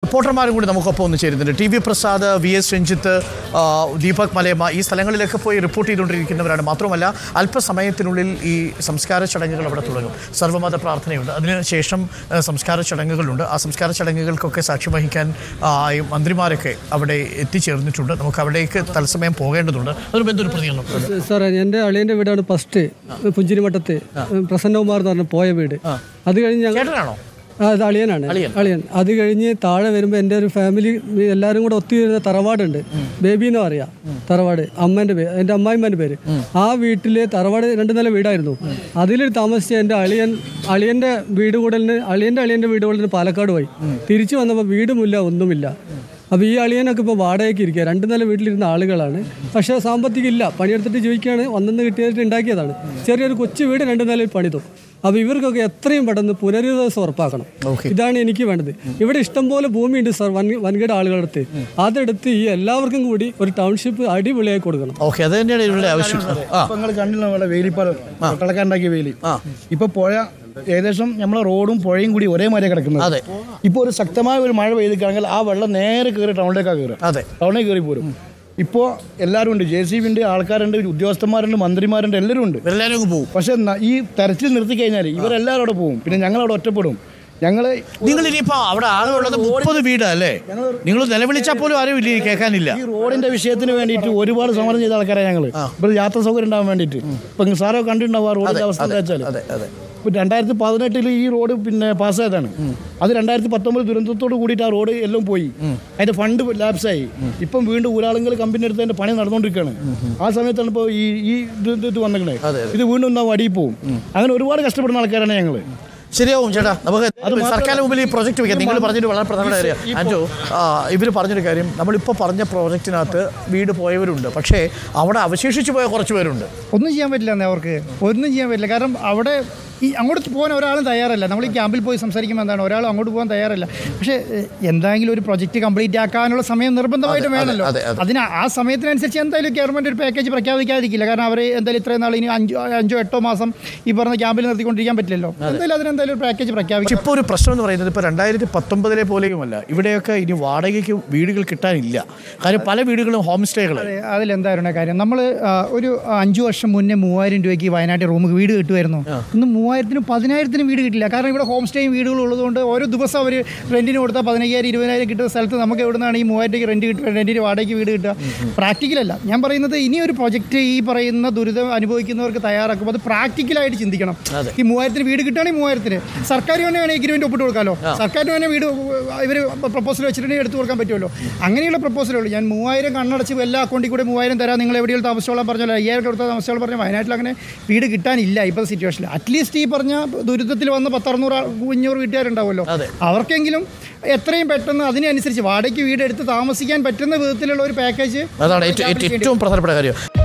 റിപ്പോർട്ടർമാരും കൂടി നമുക്കൊപ്പം ഒന്ന് ചേരുന്നുണ്ട് T V Prasad V S Ranjith ആ, ദീപക് മലയമ്മ ഈ സ്ഥലങ്ങളിലൊക്കെ പോയി റിപ്പോർട്ട് ചെയ്തുകൊണ്ടിരിക്കുന്നവരാണ് മാത്രമല്ല അല്പസമയത്തിനുള്ളിൽ ഈ സംസ്കാര ചടങ്ങുകൾ അവിടെ തുടങ്ങും സർവ്വമത പ്രാർത്ഥനയുണ്ട് അതിനുശേഷം ആ, സംസ്കാര ചടങ്ങുകളുണ്ട് ആ സംസ്കാര ചടങ്ങുകൾക്കൊക്കെ സാക്ഷ്യം വഹിക്കാൻ ആ, ഈ മന്ത്രിമാരൊക്കെ അവിടെ എത്തിച്ചേർന്നിട്ടുണ്ട് നമുക്ക് അവിടേക്ക് തത്സമയം പോകേണ്ടതുണ്ട് അതിന് എന്തൊരു പ്രതികരണം സാറേ എൻ്റെ അളിയൻ്റെ വീടാണ് ഫസ്റ്റ് പുഞ്ചിരിമട്ടത്ത് പ്രസന്നകുമാർ എന്ന് പറഞ്ഞ പോയ വീട് അത് കഴിഞ്ഞ് ഞങ്ങൾ ചേട്ടനാണോ ആ, അത് അളിയനാണ് അളിയൻ അത് കഴിഞ്ഞ് താഴെ വരുമ്പോൾ എൻ്റെ ഒരു ഫാമിലി എല്ലാവരും കൂടെ ഒത്തുചേരുന്ന തറവാടുണ്ട് ബേബി എന്ന് പറയാ തറവാട് അമ്മേൻ്റെ പേര് എൻ്റെ അമ്മായിമ്മേൻ്റെ പേര് ആ വീട്ടിലെ തറവാട് രണ്ട് നില വീടായിരുന്നു അതിൽ താമസിച്ച എൻ്റെ അളിയൻ അളിയൻ്റെ വീട് കൂടലിന് അളിയൻ്റെ അളിയൻ്റെ വീട് കൂടലിന് പാലക്കാട് പോയി തിരിച്ചു വന്നപ്പോൾ വീടുമില്ല ഒന്നുമില്ല അപ്പോൾ ഈ അളിയനൊക്കെ ഇപ്പോൾ വാടകയ്ക്ക് ഇരിക്കുക രണ്ട് നില വീട്ടിലിരുന്ന ആളുകളാണ് പക്ഷേ സാമ്പത്തികം ഇല്ല പണിയെടുത്തിട്ട് ജീവിക്കുകയാണ് വന്നെന്ന് കിട്ടിയിട്ട് ഉണ്ടാക്കിയതാണ് ചെറിയൊരു കൊച്ചു വീട് രണ്ട് നിലയിൽ പണിതു അപ്പോൾ ഇവർക്കൊക്കെ എത്രയും പെട്ടെന്ന് പുനരധിവാസം ഉറപ്പാക്കണം ഇതാണ് എനിക്ക് വേണ്ടത് ഇവിടെ ഇഷ്ടംപോലെ ഭൂമിയുണ്ട് സാർ വൻ വൻകിട ആളുകളുടെ അടുത്ത് അതെടുത്ത് ഈ എല്ലാവർക്കും കൂടി ഒരു ടൗൺഷിപ്പ് അടിപൊളിയായി കൊടുക്കണം ഓക്കെ അത് തന്നെയാണ് ഇവരുടെ ആവശ്യം ആ ഇപ്പൊ നിങ്ങൾ കണ്ടില്ല നമ്മളെ വേലിപ്പാലം കളക്കാണ്ടാക്കിയ വേലി ഇപ്പൊ പുഴ ഏകദേശം നമ്മളെ റോഡും പുഴയും കൂടി ഒരേ മാതിരി കിടക്കുന്നത് അതെ. ഇപ്പൊ ഒരു ശക്തമായ ഒരു മഴ പെയ്തിട്ടാണെങ്കിൽ ആ വെള്ളം നേരെ കയറി ടൗണിലേക്കാണ് കയറുക അതെ ടൗണിൽ കയറി പോരും ഇപ്പോൾ എല്ലാവരും ഉണ്ട് ജെ സി ബി ഉണ്ട് ആൾക്കാരുണ്ട് ഉദ്യോഗസ്ഥന്മാരുണ്ട് മന്ത്രിമാരുണ്ട് എല്ലാവരും ഉണ്ട് എല്ലാവരും അങ്ങ് പോകും പക്ഷെ ന- ഈ തെരച്ചിൽ നിർത്തി കഴിഞ്ഞാൽ ഇവരെല്ലാവരും അവിടെ പോകും പിന്നെ ഞങ്ങൾ അവിടെ ഒറ്റപ്പെടും ഞങ്ങൾ നിങ്ങൾ ഇനിയിപ്പോ അവിടെ ആളുള്ളത് മുപ്പത് വീട് അല്ലേ നിങ്ങൾ നിലവിളിച്ചാൽ പോലും ആരും ഇല്ല കേൾക്കാനില്ല ഈ റോഡിന്റെ വിഷയത്തിന് വേണ്ടിയിട്ട് ഒരുപാട് സമരം ചെയ്ത ആൾക്കാരാണ് ഞങ്ങൾ ഇപ്പോൾ യാത്രാ സൗകര്യം ഉണ്ടാവാൻ വേണ്ടിയിട്ട് ഇപ്പം സാറോ കണ്ടിട്ടുണ്ടാവും ആ റോഡിന്റെ അവസ്ഥ എന്താ വെച്ചാൽ അതെ അതെ ഇപ്പം രണ്ടായിരത്തി പതിനെട്ടിൽ ഈ റോഡ് പിന്നെ പാസ്സായതാണ് അത് രണ്ടായിരത്തി പത്തൊമ്പത് ദുരന്തത്തോട് കൂടിയിട്ട് ആ റോഡ് എല്ലാം പോയി അതിന്റെ ഫണ്ട് ലാപ്സായി ഇപ്പം വീണ്ടും ഊരാളുകൾ കമ്പനി എടുത്ത് അതിന്റെ പണി നടന്നുകൊണ്ടിരിക്കുകയാണ് ആ സമയത്താണ് ഇപ്പോൾ ഈ ഈ ഇത് ഇത് ഇത് വന്നിട്ടുള്ളത് അതെ, ഇത് വീണ്ടും ഒന്നാ വടിയിൽ പോവും അങ്ങനെ ഒരുപാട് കഷ്ടപ്പെടുന്ന ആൾക്കാരാണ് ഞങ്ങൾ ശരിയാവും ചേട്ടാ നമുക്ക് സർക്കാരിന് മുമ്പിൽ ഈ പ്രോജക്റ്റ് വെക്കാം നിങ്ങൾ പറഞ്ഞൊരു വളരെ പ്രധാനപ്പെട്ട കാര്യം അഞ്ചു ഇവർ പറഞ്ഞൊരു കാര്യം നമ്മളിപ്പോൾ പറഞ്ഞ പ്രോജക്റ്റിനകത്ത് വീട് പോയവരുണ്ട് പക്ഷേ അവിടെ അവശേഷിച്ച് പോയ കുറച്ച് പേരുണ്ട് ഒന്നും ചെയ്യാൻ പറ്റില്ല എന്നേ അവർക്ക് ഒന്നും ചെയ്യാൻ പറ്റില്ല കാരണം അവിടെ ഈ അങ്ങോട്ട് പോകാൻ ഒരാളും തയ്യാറല്ല നമ്മൾ ഈ ക്യാമ്പിൽ പോയി സംസാരിക്കുമ്പോൾ എന്താണ് ഒരാളും അങ്ങോട്ട് പോകാൻ തയ്യാറല്ല പക്ഷേ എഹ്, എന്തെങ്കിലും ഒരു പ്രൊജക്റ്റ് കംപ്ലീറ്റ് ആക്കാനുള്ള സമയം നിർബന്ധമായിട്ടും വേണമല്ലോ അതെ, അതെ. അതിന് ആ സമയത്തിനനുസരിച്ച് എന്തായാലും ഗവൺമെൻറ് ഒരു പാക്കേജ് പ്രഖ്യാപിക്കാതിരിക്കില്ല കാരണം അവർ എന്തായാലും ഇത്രയും നാൾ ഇനി അഞ്ചോ അഞ്ചോ എട്ടോ മാസം ഈ പറഞ്ഞ ക്യാമ്പിൽ നിർത്തിക്കൊണ്ടിരിക്കാൻ പറ്റില്ലല്ലോ എന്തായാലും അതിന് എന്തായാലും ഒരു പാക്കേജ് പക്ഷെ പ്രഖ്യാപിക്കും ഇപ്പോൾ ഒരു പ്രശ്നം എന്ന് പറയുന്നത് ഇപ്പോൾ രണ്ടായിരത്തി പത്തൊമ്പതിലെ പോലെയുമല്ല ഇവിടെയൊക്കെ ഇനി വാടകയ്ക്ക് വീടുകൾ കിട്ടാനില്ല കാര്യം പല വീടുകളും ഹോം സ്റ്റേകൾ അതിലെന്തായിരുന്നു കാര്യം നമ്മൾ ഒരു അഞ്ചു വർഷം മുന്നേ മൂവായിരം രൂപയ്ക്ക് വയനാട്ടിൽ റൂം വീട് കിട്ടുമായിരുന്നു ഇന്ന് മൂവായിരത്തിനും പതിനായിരത്തിനും വീട് കിട്ടില്ല കാരണം ഇവിടെ ഹോം സ്റ്റേയും വീടുകളും ഉള്ളതുകൊണ്ട് ഓരോ ദിവസം അവർ റെൻറ്റിന് കൊടുത്താൽ പതിനയ്യായിരം ഇരുപതിനായിരം കിട്ടുന്ന സ്ഥലത്ത് നമുക്ക് എവിടെ നിന്നാണ് ഈ മൂവായിരം രൂപയ്ക്ക് റെൻറ്റ് കിട്ടുക റെൻറ്റിന് വാടകയ്ക്ക് വീട് കിട്ടുക പ്രാക്ടിക്കലല്ല ഞാൻ പറയുന്നത് ഇനി ഒരു പ്രൊജക്റ്റ് ഈ പറയുന്ന ദുരിതം അനുഭവിക്കുന്നവർക്ക് തയ്യാറാക്കുമ്പോൾ അത് പ്രാക്ടിക്കലായിട്ട് ചിന്തിക്കണം ഈ മൂവായിരത്തിന് വീട് കിട്ടുകയാണെങ്കിൽ മൂവായിരത്തിന് സർക്കാർ തന്നെ വേണമെങ്കിൽ എഗ്രിമെൻറ്റ് ഒപ്പിട്ട് കൊടുക്കാമല്ലോ സർക്കാരിന് തന്നെ വീട് ഇവർ പ്രപ്പോസൽ വെച്ചിട്ടുണ്ടെങ്കിൽ എടുത്തു കൊടുക്കാൻ പറ്റുമല്ലോ അങ്ങനെയുള്ള പ്രപ്പോസലേ ഉള്ളൂ ഞാൻ മൂവായിരം കണ്ണടച്ച് എല്ലാ അക്കൗണ്ടിൽ കൂടെ മൂവായിരം തരാം നിങ്ങൾ എവിടെയും താമസിച്ചോളാം പറഞ്ഞല്ലോ അയ്യായിരം കൊടുത്ത താമസിച്ചോളാം പറഞ്ഞാൽ വയനാട്ടിൽ അങ്ങനെ വീട് കിട്ടാനില്ല ഇപ്പോഴത്തെ സിറ്റുവേഷനിൽ അറ്റ്ലീസ്റ്റ് ഈ പറഞ്ഞ ദുരിതത്തിൽ വന്ന പത്തറുന്നൂറ് ആ- അഞ്ഞൂറ് വീട്ടുകാരുണ്ടാവുമല്ലോ അവർക്കെങ്കിലും എത്രയും പെട്ടെന്ന് അതിനനുസരിച്ച് വാടകയ്ക്ക് വീട് എടുത്ത് താമസിക്കാൻ പറ്റുന്ന വിധത്തിലുള്ള ഒരു പാക്കേജ് അതാണ് ഏറ്റവും ഏറ്റവും പ്രധാനപ്പെട്ട കാര്യം